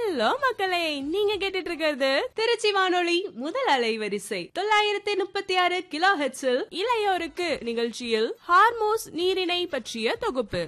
hello மக்களே நீங்க கேட்டுட்டு இருக்கிறது திருச்சி வானொலி முதல் அலைவரிசை தொள்ளாயிரத்தி முப்பத்தி ஆறு கிலோ ஹெச்சில் இளையோருக்கு நிகழ்ச்சியில் ஹார்மோஸ் நீரிணை பற்றிய தொகுப்பு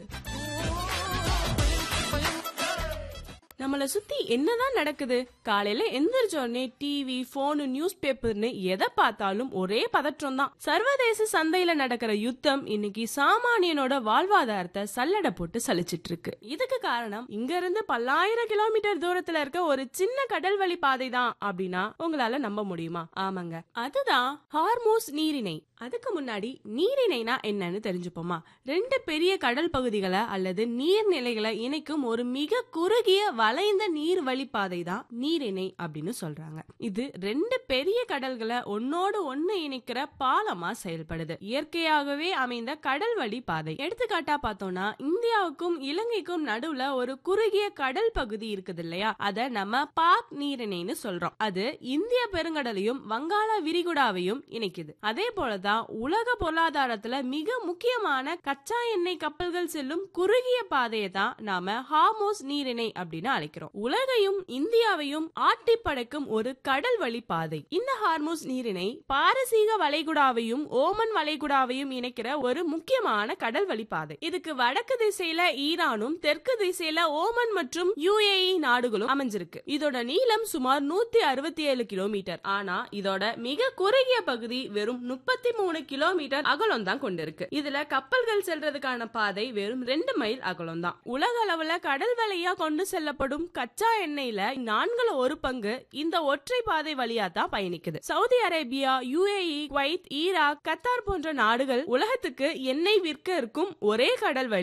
நம்மள சுத்தி என்னதான் நடக்குது காலையில எந்திரிச்ச உடனே டிவி போனு நியூஸ் பேப்பர்னு எதை பார்த்தாலும் ஒரே பதற்றம் தான் சர்வதேச சந்தையில நடக்கிற யுத்தம் இன்னைக்கு சாமானியனோட வாழ்வாதாரத்தை சல்லடை போட்டு சலிச்சிட்டு இருக்கு இதுக்கு காரணம் இங்க இருந்து பல்லாயிரம் கிலோமீட்டர் தூரத்துல இருக்க ஒரு சின்ன கடல் வழி பாதை தான் அப்படின்னா உங்களால நம்ப முடியுமா ஆமாங்க அதுதான் ஹார்மோஸ் நீரிணை அதுக்கு முன்னாடி நீரிணைனா என்னன்னு தெரிஞ்சுப்போமா ரெண்டு பெரிய கடல் பகுதிகளை அல்லது நீர்நிலைகளை இணைக்கும் ஒரு மிக குறுகிய வளைந்த நீர் வழிப்பாதை தான் நீரிணை அப்படின்னு சொல்றாங்க இது ரெண்டு பெரிய கடல்களை ஒன்னோடு ஒன்னு இணைக்கிற பாலமா செயல்படுது இயற்கையாகவே அமைந்த கடல் வழி பாதை எடுத்துக்காட்டா பார்த்தோம்னா இந்தியாவுக்கும் இலங்கைக்கும் நடுவுல ஒரு குறுகிய கடல் பகுதி இருக்குது இல்லையா அத நம்ம பாக் நீரிணைன்னு சொல்றோம் அது இந்திய பெருங்கடலையும் வங்காள விரிகுடாவையும் இணைக்குது அதே போலதான் உலக பொருளாதாரத்துல மிக முக்கியமான கச்சா எண்ணெய் கப்பல்கள் செல்லும் குறுகிய பாதையை தான் நாம ஹார்மோஸ் நீரிணை அப்படின்னு அழைக்கிறோம் உலகையும் இந்தியாவையும் ஆட்டி படைக்கும் ஒரு கடல் வழி பாதை இந்த ஹார்மோஸ் நீரிணை பாரசீக வளைகுடாவையும் ஓமன் வளைகுடாவையும் இணைக்கிற ஒரு முக்கியமான கடல் வழி பாதை இதுக்கு வடக்கு திசையில ஈரானும் தெற்கு திசையில ஓமன் மற்றும் யுஏஇ நாடுகளும் அமைஞ்சிருக்கு இதோட நீளம் சுமார் நூத்தி அறுபத்தி ஏழு கிலோமீட்டர் ஆனா இதோட மிக குறுகிய பகுதி வெறும் முப்பத்தி மூணு கிலோமீட்டர் அகலம் தான் கொண்டிருக்கு இதுல கப்பல்கள் செல்றதுக்கான பாதை வெறும் ரெண்டு மைல் அகலம் தான் உலக அளவுல கடல் வழியா கொண்டு செல்லப்படும் கச்சா எண்ணெயில நான்குல ஒரு பங்கு இந்த ஒற்றை பாதை வழியா தான் பயணிக்குது Saudi Arabia UAE Kuwait Iraq Qatar போன்ற நாடுகள் உலகத்துக்கு எண்ணெய் விற்க இருக்கும் ஒரே கடல் வழி